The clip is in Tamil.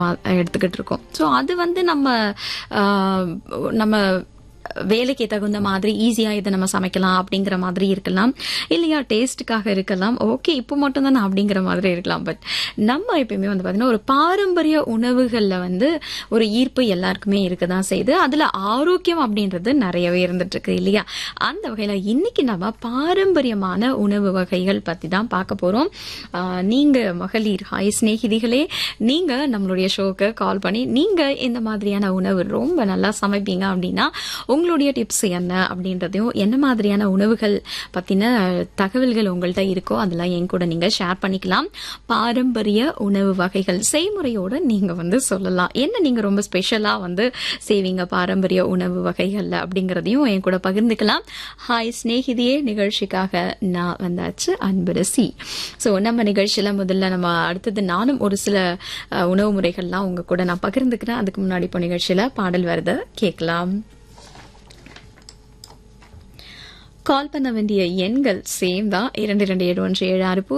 எடுத்துக்கிட்டு இருக்கோம் ஸோ அது வந்து நம்ம ஆஹ், நம்ம வேலைக்கு தகுந்த மாதிரி ஈஸியா இதை நம்ம சமைக்கலாம் அப்படிங்கிற மாதிரி இருக்கலாம் இல்லையா டேஸ்ட்டுக்காக இருக்கலாம் ஓகே இப்போ மட்டும் தானே அப்படிங்கிற மாதிரி இருக்கலாம் பட் நம்ம எப்பயுமே வந்து பாத்தீங்கன்னா ஒரு பாரம்பரிய உணவுகள்ல வந்து ஒரு ஈர்ப்பு எல்லாருக்குமே இருக்க தான் செய்யுது அதுல ஆரோக்கியம் அப்படின்றது நிறையவே இருந்துட்டு இருக்கு இல்லையா அந்த வகையில இன்னைக்கு நம்ம பாரம்பரியமான உணவு வகைகள் பத்தி தான் பார்க்க போறோம் ஆஹ், நீங்க மகளிர் ஹாய் சிநேகிதிகளே நீங்க நம்மளுடைய ஷோக்கு கால் பண்ணி நீங்க இந்த மாதிரியான உணவு ரொம்ப நல்லா சமைப்பீங்க அப்படின்னா உங்களுடைய டிப்ஸ் என்ன அப்படின்றதையும் என்ன மாதிரியான உணவுகள் பத்தின தகவல்கள் உங்கள்கிட்ட இருக்கோ அதெல்லாம் என் கூட நீங்க ஷேர் பண்ணிக்கலாம் பாரம்பரிய உணவு வகைகள் செய்முறையோட நீங்க வந்து சொல்லலாம் என்ன நீங்க ரொம்ப ஸ்பெஷலா வந்து செய்வீங்க பாரம்பரிய உணவு வகைகள்ல அப்படிங்கறதையும் என் கூட பகிர்ந்துக்கலாம் ஹாய் சிநேகிதியே நிகழ்ச்சிக்காக நான் வந்தாச்சு அன்பரசி ஸோ நம்ம நிகழ்ச்சியில முதல்ல நம்ம அடுத்தது நானும் ஒரு சில அஹ், உணவு முறைகள்லாம் உங்க கூட நான் பகிர்ந்துக்கிறேன் அதுக்கு முன்னாடி இப்போ நிகழ்ச்சியில பாடல் வருது கேட்கலாம் கால் பண்ண வேண்டிய எண்கள் சேம் தான் இரண்டு இரண்டு ஏழு ஒன்று ஏழு ஆறு